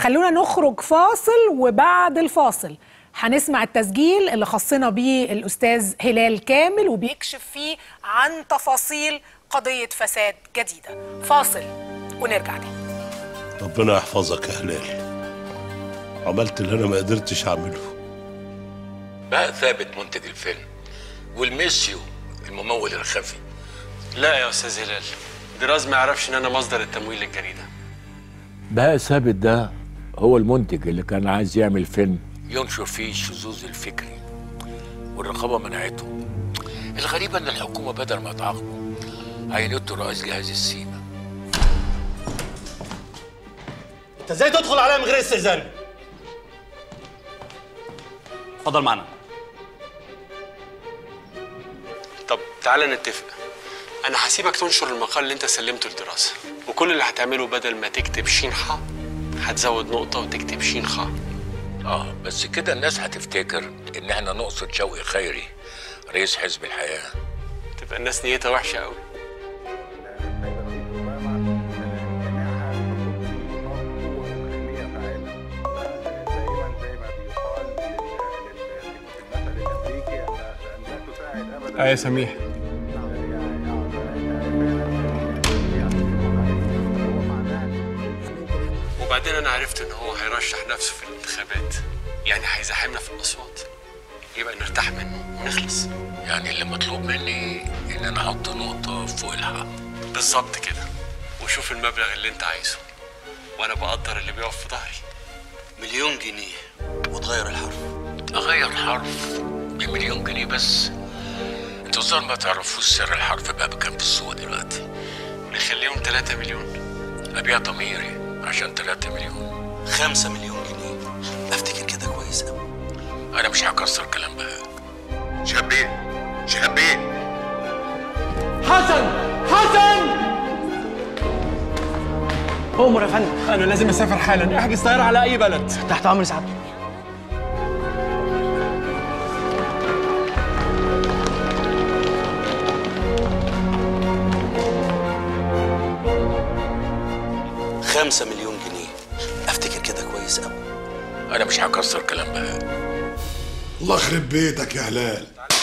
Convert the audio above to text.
خلونا نخرج فاصل وبعد الفاصل هنسمع التسجيل اللي خصنا بيه الأستاذ هلال كامل وبيكشف فيه عن تفاصيل قضية فساد جديدة فاصل ونرجع تاني ربنا يحفظك يا هلال عملت اللي انا ما قدرتش اعمله بقى ثابت منتج الفيلم والميسيو الممول الخفي لا يا استاذ هلال دراز ما يعرفش ان انا مصدر التمويل للجريده بهاء ثابت ده هو المنتج اللي كان عايز يعمل فيلم ينشر فيه الشذوذ الفكري والرقابه منعته الغريبه ان الحكومه بدل ما تعاقبه عينته رئيس جهاز السيما انت ازاي تدخل عليا من غير استئذان؟ اتفضل معانا طب تعالى نتفق انا هسيبك تنشر المقال اللي انت سلمته لدراسه وكل اللي هتعمله بدل ما تكتب شين ح هتزود نقطه وتكتب شين خ اه بس كده الناس هتفتكر ان احنا نقصد شوقي خيري رئيس حزب الحياه تبقى الناس نيتها وحشه قوي اه يا سميح وبعدين انا عرفت ان هو هيرشح نفسه في الانتخابات يعني هيزاحمنا في الاصوات يبقى نرتاح منه ونخلص يعني اللي مطلوب مني ان انا احط نقطه فوق الحق بالظبط كده وشوف المبلغ اللي انت عايزه وانا بقدر اللي بيقف في ظهري مليون جنيه وتغير الحرف اغير حرف بمليون جنيه بس انتوا الظاهر ما تعرفوش سر الحرف بقى بكام في السوق دلوقتي نخليهم 3 مليون ابيع ضميري عشان 3 مليون خمسة مليون جنيه افتكر كده كويس قوي انا مش هكسر كلام بقى شهاب بيه شهاب بيه حسن حسن أمر يا فندم انا لازم اسافر حالا احجز طياره على اي بلد تحت أمر سعادتك خمسة مليون جنيه افتكر كده كويس قوي انا مش هكسر كلام بقى الله يخرب بيتك يا هلال